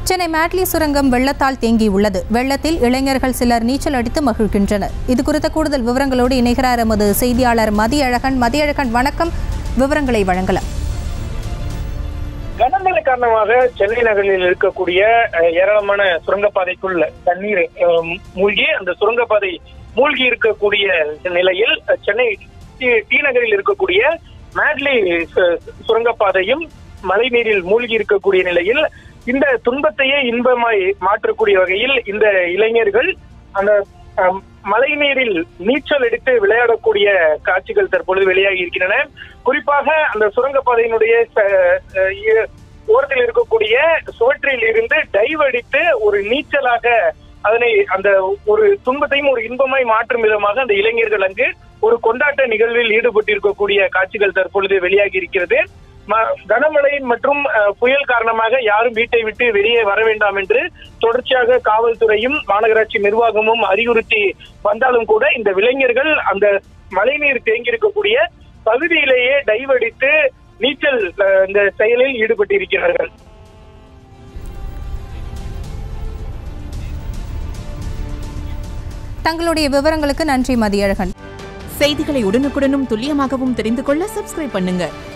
Chennai madly சுரங்கம் வெள்ளத்தால் தேங்கியுள்ளது வெள்ளத்தில் இளைஞர்கள் சிலர் நீச்சல் அடித்து மகிழ்கின்றனர் இது குறித்த கூடுதல் விவரங்களோடு இணைகிறார் எமது செய்தியாளர் மதியழகன் மதியழகன் வணக்கம் விவரங்களை வழங்கலாம் கனமழை காரணமாக சென்னை நகரில் இருக்கக்கூடிய அஹ், ஏராளமான சுரங்கப்பாதைக்குள் தண்ணீர் அஹ், மூழ்கி அந்த சுரங்கப்பாதை மூழ்கி இருக்கக்கூடிய நிலையில் அஹ், சென்னை டி- டி நகரில் இருக்கக்கூடிய மேட்லி சு- சுரங்கப்பாதையும் மழை நீரில் மூழ்கி இருக்கக்கூடிய நிலையில் இந்த துன்பத்தையே இன்பமாய் மாற்றக்கூடிய வகையில் இந்த இளைஞர்கள் அந்த அஹ், மழை நீரில் நீச்சல் எடுத்து விளையாடக்கூடிய காட்சிகள் தற்பொழுது வெளியாகி இருக்கின்றன குறிப்பாக அந்த சுரங்கப்பாதையினுடைய ச- அஹ், இ- ஓரத்தில் இருக்கக்கூடிய சுவற்றில் இருந்து டைவ் அடித்து ஒரு நீச்சலாக அதனை அந்த ஒரு துன்பத்தையும் ஒரு இன்பமாய் மாற்றும் விதமாக அந்த இளைஞர்கள் அங்கு ஒரு கொண்டாட்ட நிகழ்வில் ஈடுபட்டிருக்கக்கூடிய காட்சிகள் தற்பொழுது வெளியாகி இருக்கிறது ம- கனமழை மற்றும் அஹ், புயல் காரணமாக யாரும் வீட்டை விட்டு வெளியே வர வேண்டாம் என்று தொடர்ச்சியாக காவல்துறையும் மாநகராட்சி நிர்வாகமும் அறிவுறுத்தி வந்தாலும் கூட இந்த இளைஞர்கள் அந்த மழைநீர் தேங்கியிருக்கக்கூடிய பகுதியிலேயே டைவ் அடித்து நீச்சல் அஹ், இந்த செயலில் ஈடுபட்டிருக்கிறார்கள் தங்களுடைய விவரங்களுக்கு நன்றி மதியழகன் செய்திகளை உடனுக்குடனும் துல்லியமாகவும் தெரிந்து கொள்ள சப்ஸ்கிரைப் பண்ணுங்க